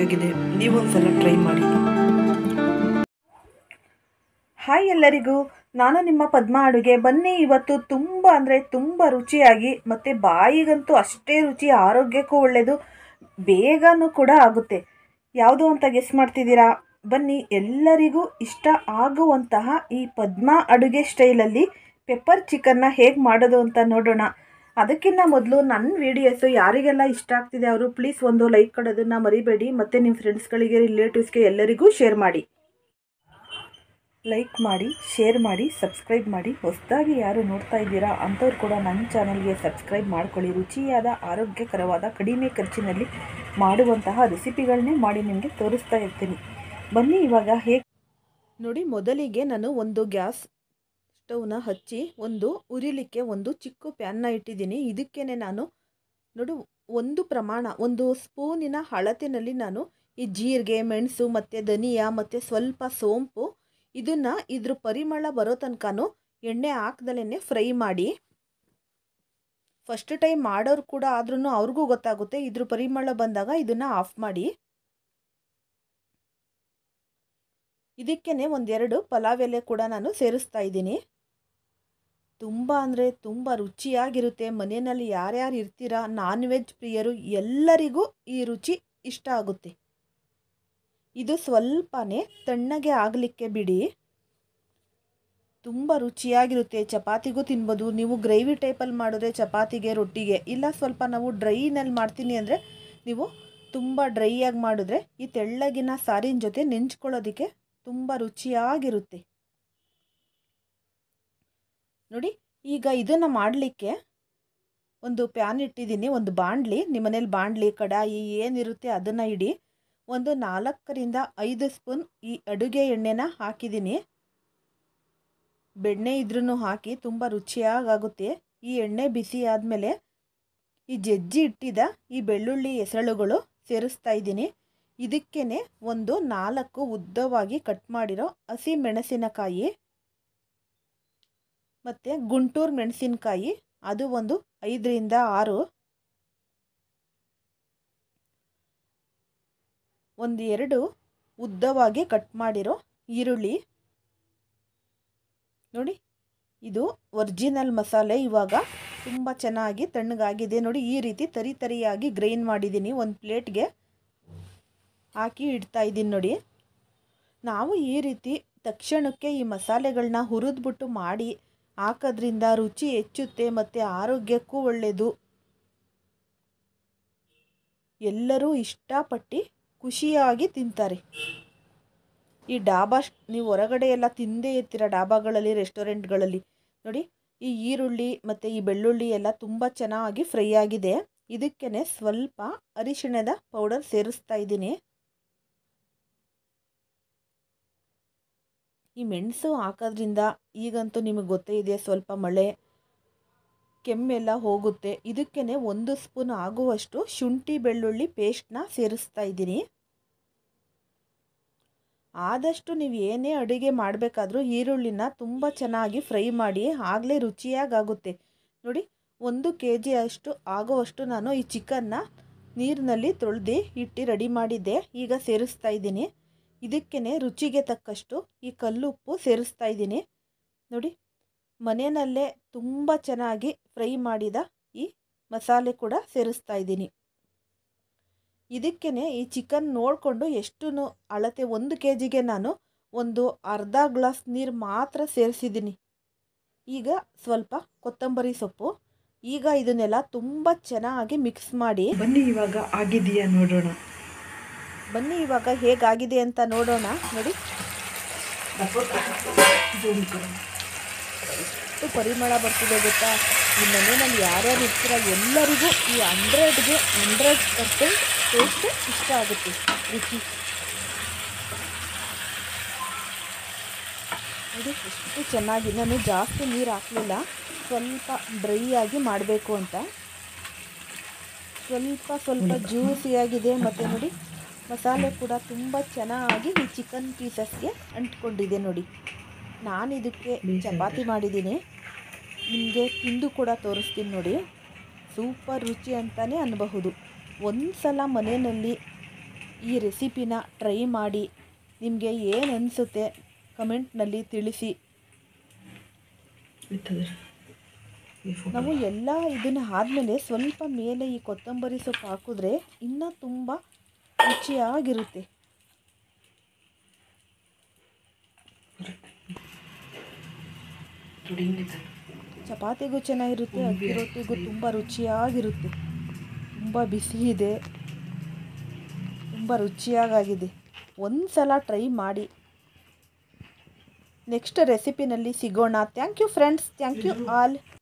ರುಚಿಯಾಗಿದೆ ನೀವೊಂದ್ಸಲ try ಮಾಡಿ hi ಎಲ್ಲರಿಗೂ ನಾನು ನಿಮ್ಮ ಪದ್ಮ ಅಡುಗೆ ಬನ್ನಿ ಇವತ್ತು ತುಂಬ ಅಂದರೆ ತುಂಬ ರುಚಿಯಾಗಿ ಮತ್ತು ಬಾಯಿಗಂತೂ ಅಷ್ಟೇ ರುಚಿ ಆರೋಗ್ಯಕ್ಕೂ ಒಳ್ಳೆಯದು ಬೇಗನೂ ಕೂಡ ಆಗುತ್ತೆ ಯಾವುದು ಅಂತ ಗೆಸ್ ಮಾಡ್ತಿದ್ದೀರಾ ಬನ್ನಿ ಎಲ್ಲರಿಗೂ ಇಷ್ಟ ಆಗುವಂತಹ ಈ ಪದ್ಮ ಅಡುಗೆ ಸ್ಟೈಲಲ್ಲಿ ಪೆಪ್ಪರ್ ಚಿಕನ್ನ ಹೇಗೆ ಮಾಡೋದು ಅಂತ ನೋಡೋಣ ಅದಕ್ಕಿಂತ ಮೊದಲು ನನ್ನ ವೀಡಿಯೋಸು ಯಾರಿಗೆಲ್ಲ ಇಷ್ಟ ಆಗ್ತಿದೆ ಅವರು ಪ್ಲೀಸ್ ಒಂದು ಲೈಕ್ ಕೊಡೋದನ್ನು ಮರಿಬೇಡಿ ಮತ್ತು ನಿಮ್ಮ ಫ್ರೆಂಡ್ಸ್ಗಳಿಗೆ ರಿಲೇಟಿವ್ಸ್ಗೆ ಎಲ್ಲರಿಗೂ ಶೇರ್ ಮಾಡಿ ಲೈಕ್ ಮಾಡಿ ಶೇರ್ ಮಾಡಿ ಸಬ್ಸ್ಕ್ರೈಬ್ ಮಾಡಿ ಹೊಸದಾಗಿ ಯಾರು ನೋಡ್ತಾ ಇದ್ದೀರಾ ಅಂಥವ್ರು ಕೂಡ ನನ್ನ ಚಾನಲ್ಗೆ ಸಬ್ಸ್ಕ್ರೈಬ್ ಮಾಡ್ಕೊಳ್ಳಿ ರುಚಿಯಾದ ಆರೋಗ್ಯಕರವಾದ ಕಡಿಮೆ ಖರ್ಚಿನಲ್ಲಿ ಮಾಡುವಂತಹ ರೆಸಿಪಿಗಳನ್ನೇ ಮಾಡಿ ನಿಮಗೆ ತೋರಿಸ್ತಾ ಇರ್ತೀನಿ ಬನ್ನಿ ಇವಾಗ ಹೇಗೆ ನೋಡಿ ಮೊದಲಿಗೆ ನಾನು ಒಂದು ಗ್ಯಾಸ್ ಸ್ಟವ್ನ ಹಚ್ಚಿ ಒಂದು ಉರಿಲಿಕ್ಕೆ ಒಂದು ಚಿಕ್ಕ ಪ್ಯಾನ್ನ ಇಟ್ಟಿದ್ದೀನಿ ಇದಕ್ಕೇ ನಾನು ನೋಡು ಒಂದು ಪ್ರಮಾಣ ಒಂದು ಸ್ಪೂನಿನ ಅಳತೆನಲ್ಲಿ ನಾನು ಈ ಜೀರಿಗೆ ಮೆಣಸು ಮತ್ತು ಧನಿಯಾ ಮತ್ತು ಸ್ವಲ್ಪ ಸೋಂಪು ಇದನ್ನು ಇದ್ರ ಪರಿಮಳ ಬರೋ ತನಕನೂ ಎಣ್ಣೆ ಹಾಕ್ದಲೇ ಫ್ರೈ ಮಾಡಿ ಫಸ್ಟ್ ಟೈಮ್ ಮಾಡೋರು ಕೂಡ ಆದ್ರೂ ಅವ್ರಿಗೂ ಗೊತ್ತಾಗುತ್ತೆ ಇದ್ರ ಪರಿಮಳ ಬಂದಾಗ ಇದನ್ನು ಆಫ್ ಮಾಡಿ ಇದಕ್ಕೇ ಒಂದೆರಡು ಪಲಾವ್ ಎಲೆ ಕೂಡ ನಾನು ಸೇರಿಸ್ತಾ ಇದ್ದೀನಿ ತುಂಬ ಅಂದರೆ ತುಂಬ ರುಚಿಯಾಗಿರುತ್ತೆ ಮನೆಯಲ್ಲಿ ಯಾರ್ಯಾರು ಇರ್ತೀರಾ ನಾನ್ ವೆಜ್ ಪ್ರಿಯರು ಎಲ್ಲರಿಗೂ ಈ ರುಚಿ ಇಷ್ಟ ಆಗುತ್ತೆ ಇದು ಸ್ವಲ್ಪನೇ ತಣ್ಣಗೆ ಆಗಲಿಕ್ಕೆ ಬಿಡಿ ತುಂಬ ರುಚಿಯಾಗಿರುತ್ತೆ ಚಪಾತಿಗೂ ತಿನ್ಬೋದು ನೀವು ಗ್ರೇವಿ ಟೈಪಲ್ಲಿ ಮಾಡಿದ್ರೆ ಚಪಾತಿಗೆ ರೊಟ್ಟಿಗೆ ಇಲ್ಲ ಸ್ವಲ್ಪ ನಾವು ಡ್ರೈನಲ್ಲಿ ಮಾಡ್ತೀನಿ ಅಂದರೆ ನೀವು ತುಂಬ ಡ್ರೈಯಾಗಿ ಮಾಡಿದ್ರೆ ಈ ತೆಳ್ಳಗಿನ ಸಾರಿನ ಜೊತೆ ನೆಂಚ್ಕೊಳ್ಳೋದಕ್ಕೆ ತುಂಬ ರುಚಿಯಾಗಿರುತ್ತೆ ನೋಡಿ ಈಗ ಇದನ್ನು ಮಾಡಲಿಕ್ಕೆ ಒಂದು ಪ್ಯಾನ್ ಇಟ್ಟಿದ್ದೀನಿ ಒಂದು ಬಾಣಲಿ ನಿಮ್ಮ ಮನೇಲಿ ಬಾಣಲಿ ಕಡಾಯಿ ಏನಿರುತ್ತೆ ಅದನ್ನು ಇಡಿ ಒಂದು ನಾಲ್ಕರಿಂದ ಐದು ಸ್ಪೂನ್ ಈ ಅಡುಗೆ ಎಣ್ಣೆನ ಹಾಕಿದ್ದೀನಿ ಬೆಣ್ಣೆ ಇದ್ರೂ ಹಾಕಿ ತುಂಬ ರುಚಿಯಾಗುತ್ತೆ ಈ ಎಣ್ಣೆ ಬಿಸಿ ಆದಮೇಲೆ ಈ ಜಜ್ಜಿ ಇಟ್ಟಿದ್ದ ಈ ಬೆಳ್ಳುಳ್ಳಿ ಹೆಸಳುಗಳು ಸೇರಿಸ್ತಾ ಇದ್ದೀನಿ ಇದಕ್ಕೇ ಒಂದು ನಾಲ್ಕು ಉದ್ದವಾಗಿ ಕಟ್ ಮಾಡಿರೋ ಹಸಿ ಮೆಣಸಿನಕಾಯಿ ಮತ್ತು ಗುಂಟೂರು ಮೆಣಸಿನಕಾಯಿ ಅದು ಒಂದು ಐದರಿಂದ ಆರು ಒಂದು ಎರಡು ಉದ್ದವಾಗಿ ಕಟ್ ಮಾಡಿರೋ ಈರುಳ್ಳಿ ನೋಡಿ ಇದು ಒರಿಜಿನಲ್ ಮಸಾಲೆ ಇವಾಗ ತುಂಬ ಚೆನ್ನಾಗಿ ತಣ್ಣಗಾಗಿದೆ ನೋಡಿ ಈ ರೀತಿ ತರಿ ತರಿಯಾಗಿ ಗ್ರೈಂಡ್ ಮಾಡಿದ್ದೀನಿ ಒಂದು ಪ್ಲೇಟ್ಗೆ ಹಾಕಿ ಇಡ್ತಾ ಇದ್ದೀನಿ ನೋಡಿ ನಾವು ಈ ರೀತಿ ತಕ್ಷಣಕ್ಕೆ ಈ ಮಸಾಲೆಗಳನ್ನ ಹುರಿದ್ಬಿಟ್ಟು ಮಾಡಿ ಹಾಕೋದ್ರಿಂದ ರುಚಿ ಹೆಚ್ಚುತ್ತೆ ಮತ್ತು ಆರೋಗ್ಯಕ್ಕೂ ಒಳ್ಳೆಯದು ಎಲ್ಲರೂ ಇಷ್ಟಪಟ್ಟು ಖುಷಿಯಾಗಿ ತಿಂತಾರೆ ಈ ಡಾಬಾ ನೀವು ಹೊರಗಡೆ ಎಲ್ಲ ತಿಂದೇ ಇರ್ತೀರ ಡಾಬಾಗಳಲ್ಲಿ ರೆಸ್ಟೋರೆಂಟ್ಗಳಲ್ಲಿ ನೋಡಿ ಈ ಈರುಳ್ಳಿ ಮತ್ತು ಈ ಬೆಳ್ಳುಳ್ಳಿ ಎಲ್ಲ ತುಂಬ ಚೆನ್ನಾಗಿ ಫ್ರೈ ಆಗಿದೆ ಇದಕ್ಕೇ ಸ್ವಲ್ಪ ಅರಿಶಿಣದ ಪೌಡರ್ ಸೇರಿಸ್ತಾ ಇದ್ದೀನಿ ಈ ಮೆಣಸು ಹಾಕೋದ್ರಿಂದ ಈಗಂತೂ ನಿಮಗೆ ಗೊತ್ತೇ ಇದೆ ಸ್ವಲ್ಪ ಮಳೆ ಕೆಮ್ಮೆಲ್ಲ ಹೋಗುತ್ತೆ ಇದಕ್ಕೇ ಒಂದು ಸ್ಪೂನ್ ಆಗುವಷ್ಟು ಶುಂಠಿ ಬೆಳ್ಳುಳ್ಳಿ ಪೇಸ್ಟ್ನ ಸೇರಿಸ್ತಾ ಇದ್ದೀನಿ ಆದಷ್ಟು ನೀವು ಏನೇ ಅಡುಗೆ ಮಾಡಬೇಕಾದ್ರೂ ಈರುಳ್ಳಿನ ತುಂಬ ಚೆನ್ನಾಗಿ ಫ್ರೈ ಮಾಡಿ ಆಗಲೇ ರುಚಿಯಾಗುತ್ತೆ ನೋಡಿ ಒಂದು ಕೆ ಜಿ ಅಷ್ಟು ಆಗುವಷ್ಟು ನಾನು ಈ ಚಿಕನ್ನ ನೀರಿನಲ್ಲಿ ತೊಳೆದು ಇಟ್ಟು ರೆಡಿ ಮಾಡಿದ್ದೆ ಈಗ ಸೇರಿಸ್ತಾ ಇದ್ದೀನಿ ಇದಕ್ಕೇ ರುಚಿಗೆ ತಕ್ಕಷ್ಟು ಈ ಕಲ್ಲುಪ್ಪು ಸೇರಿಸ್ತಾ ಇದ್ದೀನಿ ನೋಡಿ ಮನೆಯಲ್ಲೇ ತುಂಬ ಚೆನ್ನಾಗಿ ಫ್ರೈ ಮಾಡಿದ ಈ ಮಸಾಲೆ ಕೂಡ ಸೇರಿಸ್ತಾ ಇದ್ದೀನಿ ಇದಕ್ಕೇ ಈ ಚಿಕನ್ ನೋಡಿಕೊಂಡು ಎಷ್ಟು ಅಳತೆ ಒಂದು ಕೆ ಜಿಗೆ ನಾನು ಒಂದು ಅರ್ಧ ಗ್ಲಾಸ್ ನೀರು ಮಾತ್ರ ಸೇರಿಸಿದ್ದೀನಿ ಈಗ ಸ್ವಲ್ಪ ಕೊತ್ತಂಬರಿ ಸೊಪ್ಪು ಈಗ ಇದನ್ನೆಲ್ಲ ತುಂಬ ಚೆನ್ನಾಗಿ ಮಿಕ್ಸ್ ಮಾಡಿ ಬನ್ನಿ ಇವಾಗ ಆಗಿದೆಯಾ ನೋಡೋಣ ಬನ್ನಿ ಇವಾಗ ಹೇಗಾಗಿದೆ ಅಂತ ನೋಡೋಣ ನೋಡಿ ಎಷ್ಟು ಪರಿಮಳ ಬರ್ತಿದೆ ಗೊತ್ತಾ ಈ ಮನೆಯಲ್ಲಿ ಯಾರ್ಯಾರು ಇರ್ತೀರ ಎಲ್ಲರಿಗೂ ಈ ಹಂಡ್ರೆಡ್ಗೆ ಹಂಡ್ರೆಡ್ ಪರ್ಸೆಂಟ್ ಟೇಸ್ಟ್ ಇಷ್ಟ ಆಗುತ್ತೆ ರುಚಿ ನೋಡಿ ಎಷ್ಟು ಚೆನ್ನಾಗಿ ನಾನು ಜಾಸ್ತಿ ನೀರು ಹಾಕಲಿಲ್ಲ ಸ್ವಲ್ಪ ಡ್ರೈ ಆಗಿ ಮಾಡಬೇಕು ಅಂತ ಸ್ವಲ್ಪ ಸ್ವಲ್ಪ ಜ್ಯೂಸಿಯಾಗಿದೆ ಮತ್ತು ನೋಡಿ ಮಸಾಲೆ ಕೂಡ ತುಂಬ ಚೆನ್ನಾಗಿ ಈ ಚಿಕನ್ ಪೀಸಸ್ಗೆ ಅಂಟ್ಕೊಂಡಿದೆ ನೋಡಿ ನಾನು ಇದಕ್ಕೆ ಚಪಾತಿ ಮಾಡಿದ್ದೀನಿ ನಿಮಗೆ ತಿಂದು ಕೂಡ ತೋರಿಸ್ತೀನಿ ನೋಡಿ ಸೂಪರ್ ರುಚಿ ಅಂತಲೇ ಅನ್ನಬಹುದು ಒಂದು ಸಲ ಮನೆಯಲ್ಲಿ ಈ ರೆಸಿಪಿನ ಟ್ರೈ ಮಾಡಿ ನಿಮಗೆ ಏನು ಅನಿಸುತ್ತೆ ಕಮೆಂಟ್ನಲ್ಲಿ ತಿಳಿಸಿ ಇರ್ತದೆ ಈ ಫೋಟೋ ನಾವು ಎಲ್ಲ ಇದನ್ನು ಆದಮೇಲೆ ಸ್ವಲ್ಪ ಮೇಲೆ ಈ ಕೊತ್ತಂಬರಿ ಸೊಪ್ಪು ಹಾಕಿದ್ರೆ ಇನ್ನೂ ತುಂಬ ರುಚಿಯಾಗಿರುತ್ತೆ ನೋಡಿ ಹಿಂಗಿದೆ ಚಪಾತಿಗೂ ಚೆನ್ನಾಗಿರುತ್ತೆ ಅಕ್ಕಿ ರೊಟ್ಟಿಗೂ ತುಂಬ ರುಚಿಯಾಗಿರುತ್ತೆ ತುಂಬ ಬಿಸಿ ಇದೆ ತುಂಬ ರುಚಿಯಾಗಿದೆ ಒಂದು ಸಲ ಟ್ರೈ ಮಾಡಿ ನೆಕ್ಸ್ಟ್ ರೆಸಿಪಿನಲ್ಲಿ ಸಿಗೋಣ thank you friends thank you all